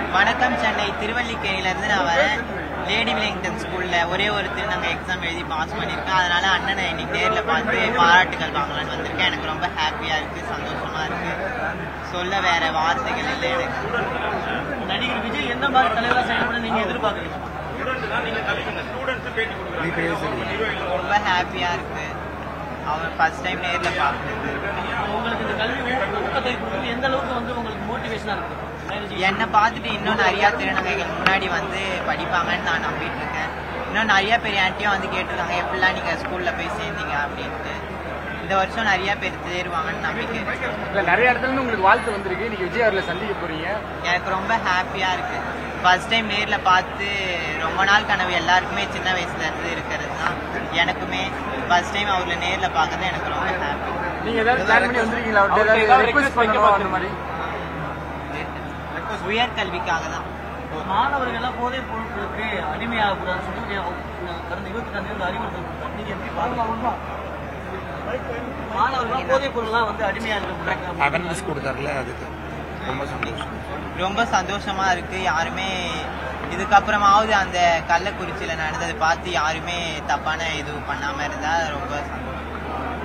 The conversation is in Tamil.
வணக்கம் சென்னை திருவல்லிக்கேணிலேருந்து நான் வரேன் லேடி வில்லிங்டன் ஸ்கூலில் ஒரே ஒருத்தர் நாங்கள் எக்ஸாம் எழுதி பாஸ் பண்ணியிருக்கோம் அதனால் அண்ணனை இன்னைக்கு நேரில் பார்த்து பாராட்டுகள் வாங்கலாம்னு வந்திருக்கேன் எனக்கு ரொம்ப ஹாப்பியாக இருக்குது சந்தோஷமாக இருக்குது சொல்ல வேற வார்த்தைகள் இல்லை எனக்கு நடிகர் விஜய் எந்த மாதிரி தலைவராக செயல்பட நீங்க எதிர்பார்க்குறீங்க ரொம்ப ஹாப்பியாக இருக்குது அவர் ஃபர்ஸ்ட் டைம் நேரில் பார்க்குறது உங்களுக்கு இந்த கல்வி ஊக்க- ஊக்கத்தை கொடுத்து எந்த அளவுக்கு வந்து உங்களுக்கு மோட்டிவேஷனா இருக்கு மேரேஜ் என்னை பார்த்துட்டு இன்னும் நிறையா திருநங்கைகள் முன்னாடி வந்து படிப்பாங்கன்னு நான் நம்பிட்டு இருக்கேன் இன்னும் நிறைய பேர் என்கிட்டயும் வந்து கேட்டிருக்காங்க எப்படிலாம் நீங்கள் ஸ்கூலில் போய் சேர்ந்தீங்க அப்படின்ட்டு இந்த வருஷம் நிறைய பேர் தேருவாங்கன்னு நம்பிக்கை இருக்கு. இல்ல நிறைய இடத்துல இருந்து உங்களுக்கு வாழ்த்து வந்திருக்கு நீங்க விஜய் அவர்களை சந்திக்க போறீங்க எனக்கு ரொம்ப ஹாப்பியாக இருக்கு ஃபர்ஸ்ட் டைம் நேரில் பார்த்து ரொம்ப நாள் கனவு எல்லாருக்குமே சின்ன வயசுல இருந்து இருக்கிறது தான் எனக்குமே ஃபர்ஸ்ட் டைம் அவர்ல நேரில் பார்க்கறது எனக்கு ரொம்ப ஹாப்பி நீங்க ஏதாவது பிளான் பண்ணி வந்திருக்கீங்களா அவர்கிட்ட அவருக்கு ஏதாவது ஏதாவது request request பண்ணணுமா வைக்க அந்த மாதிரி உயர்கல்விக்காக தான் மாணவர்கள் எல்லாம் போதைப் பொருட்களுக்கு அடிமையாகக்கூடாதுன்னு சொல்லி ஒரு கடந்த இருபத்தி ரெண்டு அறிவுறுத்தல் கொடுத்தாங்க. நீங்க எப்படி பாருங்க மாணவர்கள் போதைப் பொருள்லாம் வந்து அடிமையாக அவேர்னஸ் கொடுத்தாருல அதுக்கு ரொம்ப சந்தோஷம் ரொம்ப சந்தோஷமா இருக்கு யாருமே இதுக்கப்புறமாவது அந்த கள்ளக்குறிச்சியில நடந்ததை பார்த்து யாருமே தப்பான இது பண்ணாம இருந்தா ரொம்ப சந்தோஷம்